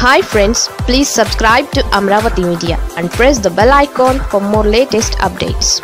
hi friends please subscribe to Amaravati media and press the bell icon for more latest updates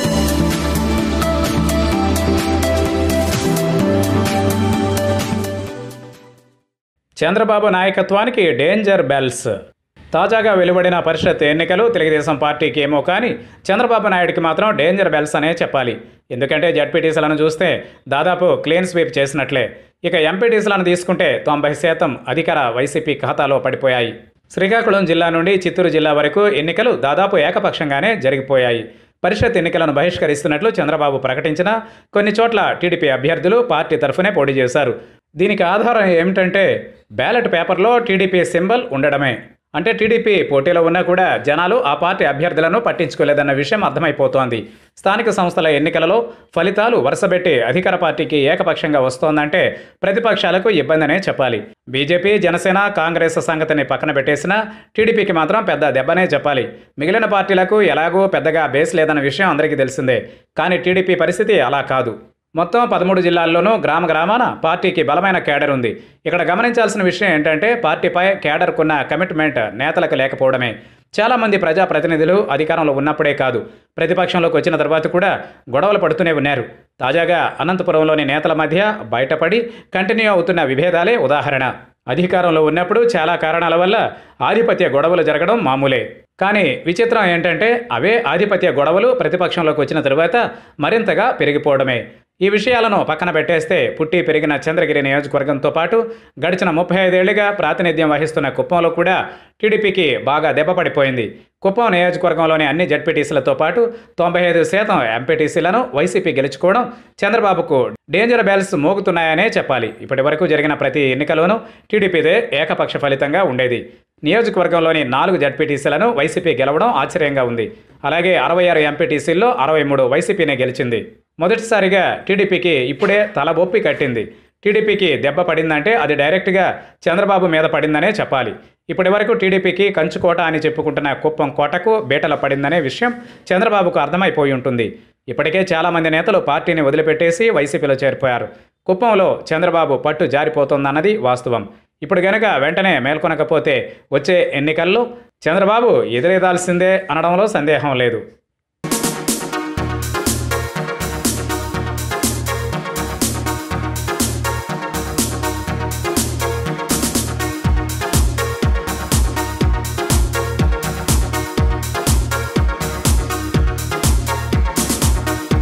Chandrababu నాయకత్వానికి danger bells తాజాగా వెలువడిన పరిషత్ ఎన్నికలు తెలుగుదేశం పార్టీకి ఏమో కానీ చంద్రబాబు నాయుడికి మాత్రం డేంజర్ బెల్స్ అనే చెప్పాలి ఎందుకంటే జడ్పీటీసీలను చూస్తే దాదాపు క్లీన్ స్వీప్ చేసినట్లే ఇక ఎంపీటీసీలను తీసుకుంటే తొంభై శాతం అధికార వైసీపీ ఖాతాలో పడిపోయాయి శ్రీకాకుళం జిల్లా నుండి చిత్తూరు జిల్లా వరకు ఎన్నికలు దాదాపు ఏకపక్షంగానే జరిగిపోయాయి పరిషత్ ఎన్నికలను బహిష్కరిస్తున్నట్లు చంద్రబాబు ప్రకటించినా కొన్ని చోట్ల టీడీపీ అభ్యర్థులు పార్టీ తరఫునే పోటీ చేశారు దీనికి ఆధారం ఏమిటంటే బ్యాలెట్ పేపర్లో టీడీపీ సింబల్ ఉండడమే అంటే టీడీపీ పోటీలో ఉన్నా కూడా జనాలు ఆ పార్టీ అభ్యర్థులను పట్టించుకోలేదన్న విషయం అర్థమైపోతోంది స్థానిక సంస్థల ఎన్నికలలో ఫలితాలు వరుసబెట్టి అధికార పార్టీకి ఏకపక్షంగా వస్తోందంటే ప్రతిపక్షాలకు ఇబ్బందనే చెప్పాలి బీజేపీ జనసేన కాంగ్రెస్ సంగతిని పక్కన పెట్టేసినా టీడీపీకి మాత్రం పెద్ద దెబ్బనే చెప్పాలి మిగిలిన పార్టీలకు ఎలాగూ పెద్దగా బేస్ లేదన్న విషయం అందరికీ తెలిసిందే కానీ టీడీపీ పరిస్థితి అలా కాదు మొత్తం పదమూడు జిల్లాల్లోనూ గ్రామ గ్రామాన పార్టీకి బలమైన కేడర్ ఉంది ఇక్కడ గమనించాల్సిన విషయం ఏంటంటే పార్టీపై కేడర్కున్న కమిట్మెంట్ నేతలకు లేకపోవడమే చాలామంది ప్రజాప్రతినిధులు అధికారంలో ఉన్నప్పుడే కాదు ప్రతిపక్షంలోకి వచ్చిన తర్వాత కూడా గొడవలు పడుతూనే ఉన్నారు తాజాగా అనంతపురంలోని నేతల మధ్య బయటపడి కంటిన్యూ అవుతున్న విభేదాలే ఉదాహరణ అధికారంలో ఉన్నప్పుడు చాలా కారణాల వల్ల ఆధిపత్య గొడవలు జరగడం మామూలే కానీ విచిత్రం ఏంటంటే అవే ఆధిపత్య గొడవలు ప్రతిపక్షంలోకి వచ్చిన తరువాత మరింతగా పెరిగిపోవడమే ఈ విషయాలను పక్కన పెట్టేస్తే పుట్టి పెరిగిన చంద్రగిరి నియోజకవర్గంతో పాటు గడిచిన ముప్పై ఐదేళ్లుగా ప్రాతినిధ్యం వహిస్తున్న కుప్పంలో కూడా టీడీపీకి బాగా దెబ్బపడిపోయింది కుప్పం నియోజకవర్గంలోని అన్ని జడ్పీటీసీలతో పాటు తొంభై ఐదు శాతం ఎంపీటీసీలను వైసీపీ గెలుచుకోవడం చంద్రబాబుకు డేంజర్ బెల్స్ మోగుతున్నాయనే చెప్పాలి ఇప్పటి వరకు జరిగిన ప్రతి ఎన్నికలోనూ టీడీపీదే ఏకపక్ష ఫలితంగా ఉండేది నియోజకవర్గంలోని నాలుగు జడ్పీటీసీలను వైసీపీ గెలవడం ఆశ్చర్యంగా ఉంది అలాగే అరవై ఆరు ఎంపీటీసీల్లో అరవై మూడు వైసీపీనే గెలిచింది మొదటిసారిగా టీడీపీకి ఇప్పుడే తలబొప్పి కట్టింది టీడీపీకి దెబ్బ పడిందంటే అది డైరెక్ట్గా చంద్రబాబు మీద పడిందనే చెప్పాలి ఇప్పటి వరకు టీడీపీకి కంచుకోట అని చెప్పుకుంటున్న కుప్పం కోటకు బీటల పడిందనే విషయం చంద్రబాబుకు అర్థమైపోయి ఉంటుంది ఇప్పటికే చాలామంది నేతలు పార్టీని వదిలిపెట్టేసి వైసీపీలో చేరిపోయారు కుప్పంలో చంద్రబాబు పట్టు జారిపోతోందన్నది వాస్తవం ఇప్పుడు గనక వెంటనే మేల్కొనకపోతే వచ్చే ఎన్నికల్లో చంద్రబాబు ఎదురెదాల్సిందే అనడంలో సందేహం లేదు